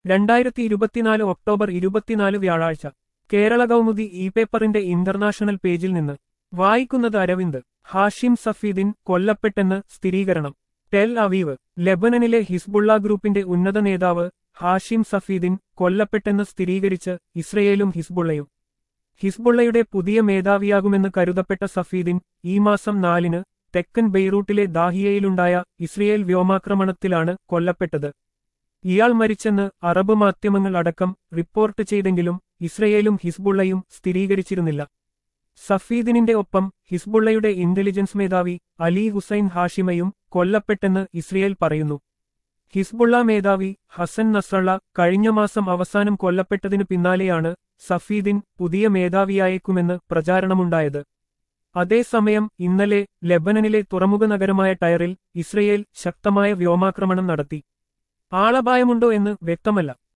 രണ്ടായിരത്തി ഇരുപത്തിനാല് ഒക്ടോബർ ഇരുപത്തിനാല് വ്യാഴാഴ്ച കേരള കൗമുദി ഇ പേപ്പറിന്റെ ഇന്റർനാഷണൽ പേജിൽ നിന്ന് വായിക്കുന്നത് അരവിന്ദ് ഹാഷിം സഫീദിൻ കൊല്ലപ്പെട്ടെന്ന് സ്ഥിരീകരണം ടെൽ അവീവ് ലെബനനിലെ ഹിസ്ബുള്ള ഗ്രൂപ്പിന്റെ ഉന്നത നേതാവ് ഹാഷിം സഫീദിൻ കൊല്ലപ്പെട്ടെന്ന് സ്ഥിരീകരിച്ച് ഇസ്രയേലും ഹിസ്ബുള്ളയും ഹിസ്ബുള്ളയുടെ പുതിയ മേധാവിയാകുമെന്ന് കരുതപ്പെട്ട സഫീദിൻ ഈ മാസം നാലിന് തെക്കൻ ബെയ്റൂട്ടിലെ ദാഹിയയിലുണ്ടായ ഇസ്രയേൽ വ്യോമാക്രമണത്തിലാണ് കൊല്ലപ്പെട്ടത് ഇയാൾ മരിച്ചെന്ന് അറബ് മാധ്യമങ്ങൾ അടക്കം റിപ്പോർട്ട് ചെയ്തെങ്കിലും ഇസ്രയേലും ഹിസ്ബുള്ളയും സ്ഥിരീകരിച്ചിരുന്നില്ല സഫീദിനിന്റെ ഒപ്പം ഹിസ്ബുള്ളയുടെ ഇന്റലിജൻസ് മേധാവി അലി ഹുസൈൻ ഹാഷിമയും കൊല്ലപ്പെട്ടെന്ന് ഇസ്രയേൽ പറയുന്നു ഹിസ്ബുള്ള മേധാവി ഹസൻ നസ്രള്ള കഴിഞ്ഞ മാസം അവസാനം കൊല്ലപ്പെട്ടതിനു പിന്നാലെയാണ് സഫീദിൻ പുതിയ മേധാവിയായേക്കുമെന്ന് പ്രചാരണമുണ്ടായത് അതേസമയം ഇന്നലെ ലെബനനിലെ തുറമുഖ നഗരമായ ടയറിൽ ഇസ്രയേൽ ശക്തമായ വ്യോമാക്രമണം നടത്തി ആളപായമുണ്ടോ എന്ന് വ്യക്തമല്ല